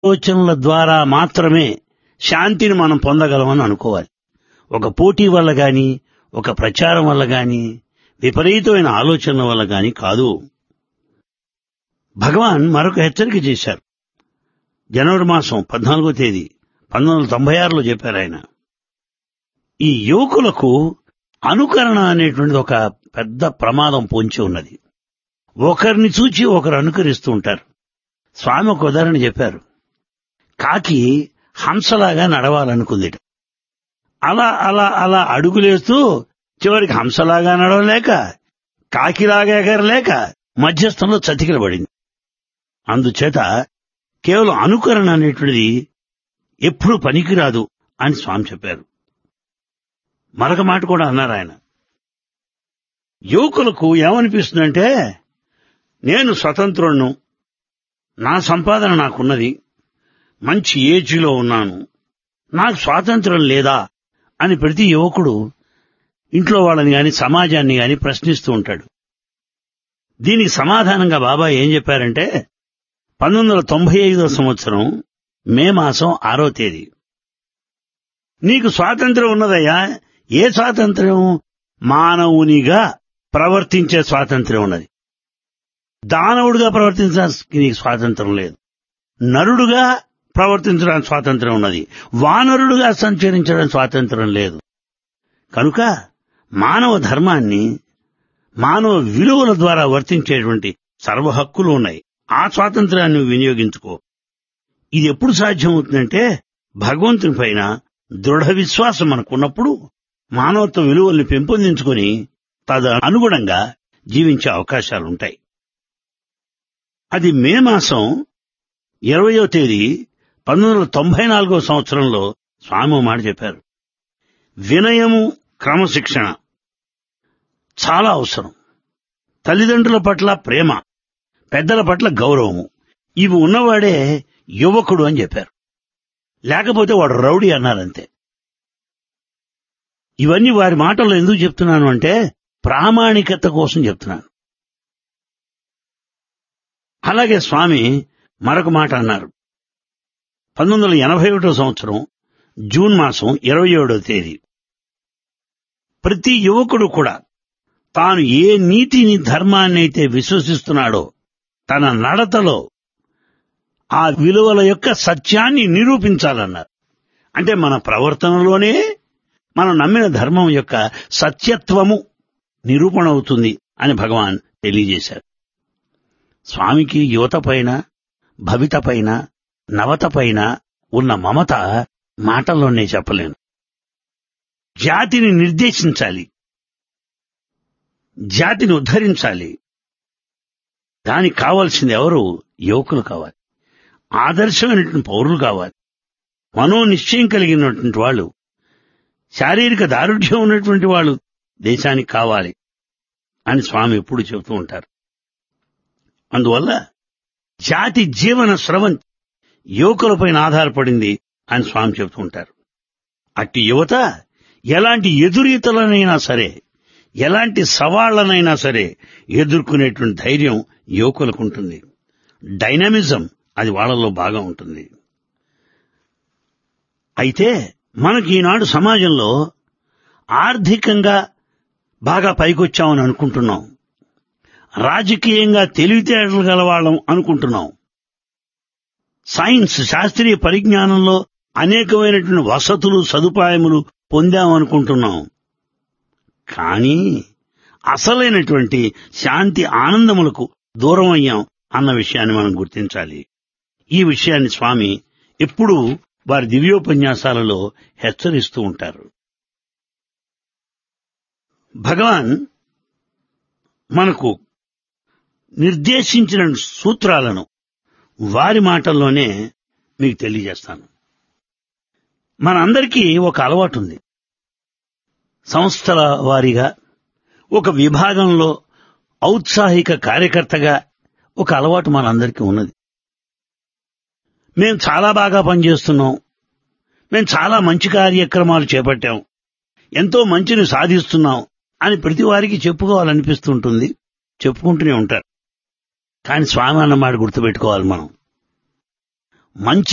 ఆలోచనల ద్వారా మాత్రమే శాంతిని మనం పొందగలమని అనుకోవాలి ఒక పోటీ వల్ల గాని ఒక ప్రచారం వల్ల గాని విపరీతమైన ఆలోచనల వల్ల గాని కాదు భగవాన్ మరొక హెచ్చరిక చేశారు జనవరి మాసం పద్నాలుగో తేదీ పంతొమ్మిది వందల తొంభై ఆరులో చెప్పారు ఆయన ఈ యువకులకు అనుకరణ అనేటువంటిది ఒక పెద్ద ప్రమాదం పొంచి ఉన్నది ఒకరిని చూచి ఒకరు అనుకరిస్తూ ఉంటారు స్వామి ఒక ఉదాహరణ చెప్పారు కాకి హంసలాగా నడవాలనుకుంది అలా అలా అలా అడుగులేస్తూ చివరికి హంసలాగా నడవలేక కాకిలాగా ఎగరలేక మధ్యస్థంలో చతికిలబడింది అందుచేత కేవలం అనుకరణ అనేటువంటిది ఎప్పుడు పనికిరాదు అని స్వామి చెప్పారు మరొక మాట కూడా అన్నారు ఆయన యువకులకు ఏమనిపిస్తుందంటే నేను స్వతంత్రుణ్ణు నా సంపాదన నాకున్నది మంచి ఏజ్లో ఉన్నాను నాకు స్వాతంత్రం లేదా అని ప్రతి యువకుడు ఇంట్లో వాళ్ళని గాని సమాజాన్ని గాని ప్రశ్నిస్తూ ఉంటాడు దీనికి సమాధానంగా బాబా ఏం చెప్పారంటే పంతొమ్మిది వందల తొంభై ఐదో సంవత్సరం మే మాసం ఆరో తేదీ నీకు స్వాతంత్రం ఉన్నదయ్యా ఏ స్వాతంత్ర్యం మానవునిగా ప్రవర్తించే స్వాతంత్ర్యం ఉన్నది దానవుడిగా ప్రవర్తించడానికి నీకు స్వాతంత్రం లేదు నరుడుగా ప్రవర్తించడానికి స్వాతంత్రం ఉన్నది వానరుడుగా సంచరించడానికి స్వాతంత్రం లేదు కనుక మానవ ధర్మాన్ని మానవ విలువల ద్వారా వర్తించేటువంటి సర్వ హక్కులు ఉన్నాయి ఆ స్వాతంత్రాన్ని నువ్వు వినియోగించుకో ఇది ఎప్పుడు సాధ్యమవుతుందంటే భగవంతుని పైన దృఢ విశ్వాసం మనకున్నప్పుడు మానవత్వ విలువల్ని పెంపొందించుకొని తద అనుగుణంగా జీవించే అవకాశాలుంటాయి అది మే మాసం ఇరవయో తేదీ పంతొమ్మిది వందల తొంభై నాలుగో సంవత్సరంలో స్వామి ఓ మాట చెప్పారు వినయము క్రమశిక్షణ చాలా అవసరం తల్లిదండ్రుల పట్ల ప్రేమ పెద్దల పట్ల గౌరవము ఇవి ఉన్నవాడే యువకుడు అని చెప్పారు లేకపోతే వాడు రౌడీ అన్నారంతే ఇవన్నీ వారి మాటల్లో ఎందుకు చెప్తున్నాను అంటే ప్రామాణికత కోసం చెప్తున్నాను అలాగే స్వామి మరొక మాట అన్నారు పంతొమ్మిది వందల ఎనభై ఒకటో సంవత్సరం జూన్ మాసం ఇరవై ఏడో తేదీ ప్రతి యువకుడు కూడా తాను ఏ నీతిని ధర్మాన్ని అయితే విశ్వసిస్తున్నాడో తన నడతలో ఆ విలువల యొక్క సత్యాన్ని నిరూపించాలన్నారు అంటే మన ప్రవర్తనలోనే మనం నమ్మిన ధర్మం యొక్క సత్యత్వము నిరూపణ అవుతుంది అని భగవాన్ తెలియజేశారు స్వామికి యువత పైన భవిత పైన నవత పైన ఉన్న మమత మాటల్లోనే చెప్పలేను జాతిని నిర్దేశించాలి జాతిని ఉద్ధరించాలి దానికి కావాల్సింది ఎవరు యువకులు కావాలి ఆదర్శమైనటువంటి పౌరులు కావాలి మనో నిశ్చయం కలిగినటువంటి వాళ్ళు శారీరక దారుఢ్యం ఉన్నటువంటి వాళ్ళు దేశానికి కావాలి అని స్వామి ఎప్పుడు చెబుతూ ఉంటారు అందువల్ల జాతి జీవన స్రవం యువకులపైన ఆధారపడింది అని స్వామి చెబుతూ ఉంటారు అట్టి యువత ఎలాంటి ఎదురీతలనైనా సరే ఎలాంటి సవాళ్లనైనా సరే ఎదుర్కొనేటువంటి ధైర్యం యువకులకు ఉంటుంది డైనమిజం అది వాళ్ళలో బాగా ఉంటుంది అయితే మనకి ఈనాడు సమాజంలో ఆర్థికంగా బాగా పైకొచ్చామని అనుకుంటున్నాం రాజకీయంగా తెలివితేటలు గలవాళ్ళం అనుకుంటున్నాం సైన్స్ శాస్త్రీయ పరిజ్ఞానంలో అనేకమైనటువంటి వసతులు సదుపాయములు పొందామనుకుంటున్నాం కానీ అసలైనటువంటి శాంతి ఆనందములకు దూరం అయ్యాం అన్న విషయాన్ని మనం గుర్తించాలి ఈ విషయాన్ని స్వామి ఎప్పుడూ వారి దివ్యోపన్యాసాలలో హెచ్చరిస్తూ ఉంటారు భగవాన్ మనకు నిర్దేశించిన సూత్రాలను వారి మాటల్లోనే మీకు తెలియజేస్తాను మనందరికీ ఒక అలవాటు ఉంది సంస్థల వారీగా ఒక విభాగంలో ఔత్సాహిక కార్యకర్తగా ఒక అలవాటు మనందరికీ ఉన్నది మేం చాలా బాగా పనిచేస్తున్నాం మేం చాలా మంచి కార్యక్రమాలు చేపట్టాం ఎంతో మంచిని సాధిస్తున్నాం అని ప్రతి వారికి చెప్పుకోవాలనిపిస్తుంటుంది చెప్పుకుంటూనే ఉంటారు కానీ స్వామి అన్నమాట గుర్తుపెట్టుకోవాలి మనం మంచి